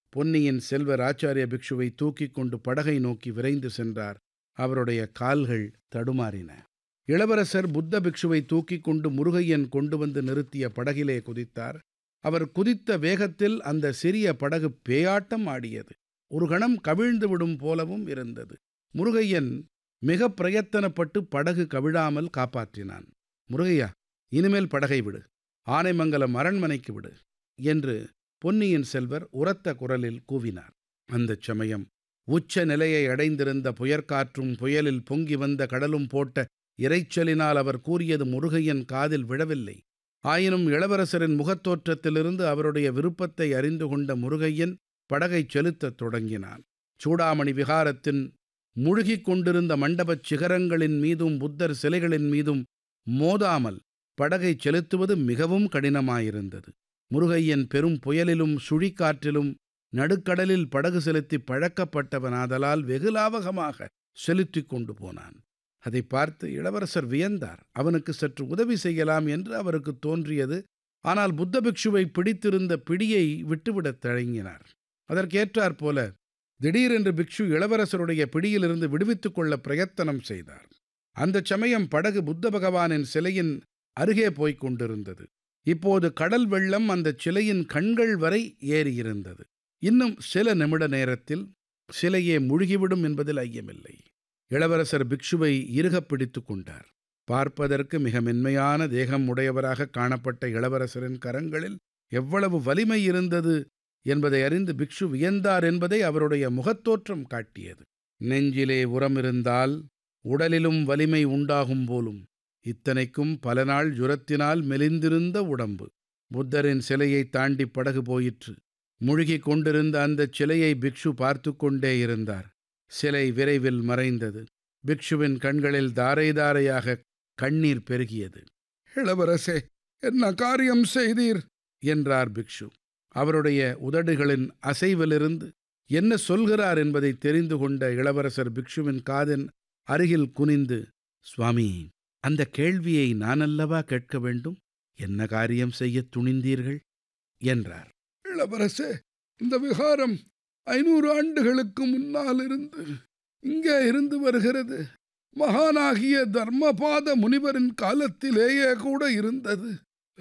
பொன்னியின் செல்வர் ஆச்சாரிய பிக்ஷுவை தூக்கிக் கொண்டு படகை நோக்கி விரைந்து சென்றார் அவருடைய கால்கள் தடுமாறின இளவரசர் புத்த பிக்ஷுவை தூக்கிக் கொண்டு முருகையன் கொண்டு வந்து நிறுத்திய படகிலே குதித்தார் அவர் குதித்த வேகத்தில் அந்த சிறிய படகு பேயாட்டம் ஆடியது ஒரு கணம் கவிழ்ந்து விடும் போலவும் இருந்தது முருகையன் மிக பிரயத்தனப்பட்டு படகு கவிழாமல் காப்பாற்றினான் முருகையா இனிமேல் படகை விடு ஆனைமங்கலம் அரண்மனைக்கு விடு என்று பொன்னியின் செல்வர் உரத்த குரலில் கூவினார் அந்தச் சமயம் உச்ச நிலையை அடைந்திருந்த புயற்காற்றும் புயலில் பொங்கி வந்த கடலும் போட்ட இரைச்சலினால் அவர் கூறியது முருகையன் காதில் விழவில்லை ஆயினும் இளவரசரின் முகத்தோற்றத்திலிருந்து அவருடைய விருப்பத்தை அறிந்து கொண்ட முருகையன் படகைச் செலுத்தத் தொடங்கினான் சூடாமணி விகாரத்தின் முழுகிக் கொண்டிருந்த மண்டபச் சிகரங்களின் மீதும் புத்தர் சிலைகளின் மீதும் மோதாமல் படகைச் செலுத்துவது மிகவும் கடினமாயிருந்தது முருகையன் பெரும் புயலிலும் சுழிக்காற்றிலும் நடுக்கடலில் படகு செலுத்தி பழக்கப்பட்டவனாதலால் வெகு லாவகமாக செலுத்திக் கொண்டு போனான் அதை பார்த்து இளவரசர் வியந்தார் அவனுக்கு சற்று உதவி செய்யலாம் என்று அவருக்கு தோன்றியது ஆனால் புத்த பிக்ஷுவை பிடித்திருந்த பிடியை விட்டுவிடத் தயங்கினார் அதற்கேற்றாற் போல திடீரென்று பிக்ஷு இளவரசருடைய பிடியிலிருந்து விடுவித்துக் கொள்ள பிரயத்தனம் செய்தார் அந்த சமயம் படகு புத்த பகவானின் சிலையின் அருகே போய்க் கொண்டிருந்தது இப்போது கடல் வெள்ளம் அந்த சிலையின் கண்கள் வரை ஏறியிருந்தது இன்னும் சில நிமிட நேரத்தில் சிலையே முழுகிவிடும் என்பதில் ஐயமில்லை இளவரசர் பிக்ஷுவை இறுகப் பிடித்து கொண்டார் பார்ப்பதற்கு மிக மென்மையான தேகம் உடையவராக காணப்பட்ட இளவரசரின் கரங்களில் எவ்வளவு வலிமை இருந்தது என்பதை அறிந்து பிக்ஷு வியந்தார் என்பதை அவருடைய முகத்தோற்றம் காட்டியது நெஞ்சிலே உரம் இருந்தால் உடலிலும் வலிமை உண்டாகும் போலும் இத்தனைக்கும் பல நாள் ஜுரத்தினால் மெலிந்திருந்த உடம்பு புத்தரின் சிலையை தாண்டி படகு போயிற்று முழுகிக் கொண்டிருந்த அந்தச் சிலையை பிக்ஷு பார்த்து கொண்டே இருந்தார் சிலை விரைவில் மறைந்தது பிக்ஷுவின் கண்களில் தாரை தாரையாக கண்ணீர் பெருகியது இளவரசே என்ன காரியம் செய்தீர் என்றார் பிக்ஷு அவருடைய உதடுகளின் அசைவிலிருந்து என்ன சொல்கிறார் என்பதை தெரிந்து கொண்ட இளவரசர் பிக்ஷுவின் காதின் அருகில் குனிந்து சுவாமி அந்த கேள்வியை நானல்லவா கேட்க வேண்டும் என்ன காரியம் செய்யத் துணிந்தீர்கள் என்றார் இளவரசே இந்த விகாரம் ஐநூறு ஆண்டுகளுக்கு முன்னால் இருந்து இங்கே இருந்து வருகிறது மகானாகிய தர்மபாத முனிவரின் காலத்திலேயே கூட இருந்தது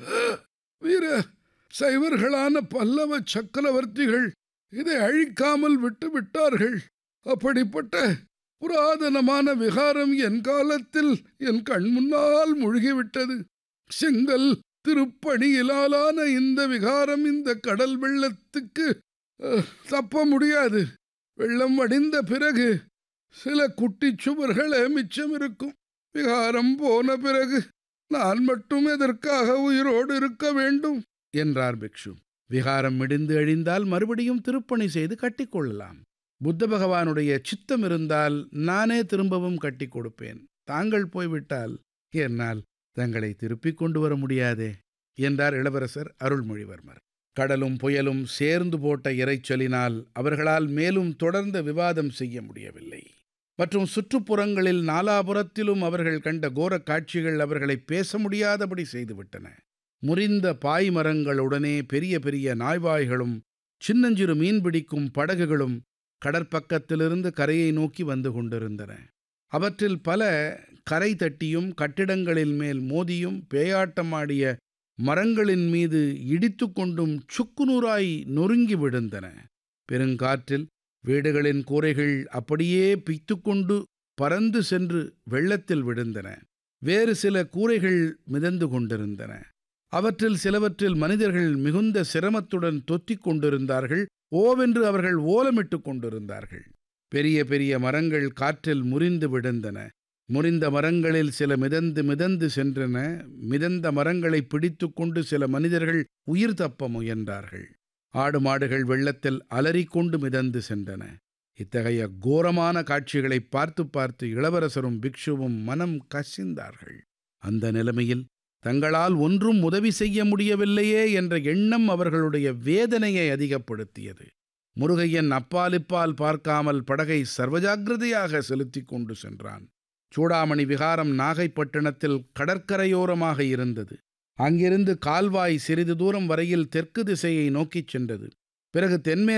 வீர சைவர்களான பல்லவ சக்கரவர்த்திகள் இதை அழிக்காமல் விட்டு விட்டார்கள் அப்படிப்பட்ட புராதனமான விகாரம் என் காலத்தில் என் கண் முன்னால் மூழ்கிவிட்டது செங்கல் திருப்பணியிலாலான இந்த விகாரம் இந்த கடல் வெள்ளத்துக்கு தப்ப முடியாது வெள்ளம் வடிந்த பிறகு சில குட்டிச் சுவர்களே மிச்சம் இருக்கும் விகாரம் போன பிறகு நான் மட்டும் எதற்காக உயிரோடு இருக்க வேண்டும் என்றார் பிக்ஷு விகாரம் மிடிந்து அழிந்தால் மறுபடியும் திருப்பணி செய்து கட்டிக்கொள்ளலாம் புத்த பகவானுடைய சித்தம் இருந்தால் நானே திரும்பவும் கட்டி கொடுப்பேன் தாங்கள் போய்விட்டால் என்னால் தங்களை திருப்பிக் கொண்டு வர முடியாதே என்றார் இளவரசர் அருள்மொழிவர்மர் கடலும் புயலும் சேர்ந்து போட்ட இறைச்சலினால் அவர்களால் மேலும் தொடர்ந்த விவாதம் செய்ய முடியவில்லை மற்றும் சுற்றுப்புறங்களில் நாலாபுரத்திலும் அவர்கள் கண்ட கோரக் காட்சிகள் அவர்களை பேச முடியாதபடி செய்துவிட்டன முறிந்த பாய்மரங்களுடனே பெரிய பெரிய நாய்வாய்களும் சின்னஞ்சிறு மீன் பிடிக்கும் படகுகளும் கடற்பக்கத்திலிருந்து கரையை நோக்கி வந்து கொண்டிருந்தன அவற்றில் பல கரை தட்டியும் கட்டிடங்களின் மேல் மோதியும் பேயாட்டமாடிய மரங்களின் மீது இடித்து கொண்டும் சுக்குநூறாய் நொறுங்கி விழுந்தன பெருங்காற்றில் வீடுகளின் கூரைகள் அப்படியே பிய்த்துக்கொண்டு பறந்து சென்று வெள்ளத்தில் விழுந்தன வேறு சில கூரைகள் மிதந்து கொண்டிருந்தன அவற்றில் சிலவற்றில் மனிதர்கள் மிகுந்த சிரமத்துடன் தொத்திக் கொண்டிருந்தார்கள் ஓவென்று அவர்கள் ஓலமிட்டுக் கொண்டிருந்தார்கள் பெரிய பெரிய மரங்கள் காற்றில் முறிந்து விழுந்தன முறிந்த மரங்களில் சில மிதந்து மிதந்து சென்றன மிதந்த மரங்களை பிடித்து கொண்டு சில மனிதர்கள் உயிர் தப்ப முயன்றார்கள் ஆடு மாடுகள் வெள்ளத்தில் அலறிக்கொண்டு மிதந்து சென்றன இத்தகைய கோரமான காட்சிகளை பார்த்து பார்த்து இளவரசரும் பிக்ஷுவும் மனம் கசிந்தார்கள் அந்த நிலைமையில் தங்களால் ஒன்றும் உதவி செய்ய முடியவில்லையே என்ற எண்ணம் அவர்களுடைய வேதனையை அதிகப்படுத்தியது முருகையன் அப்பாலிப்பால் பார்க்காமல் படகை சர்வஜாகிரதையாக செலுத்திக் கொண்டு சென்றான் சூடாமணி விகாரம் நாகைப்பட்டினத்தில் கடற்கரையோரமாக இருந்தது அங்கிருந்து கால்வாய் சிறிது தூரம் வரையில் தெற்கு திசையை நோக்கிச் சென்றது பிறகு தென்மே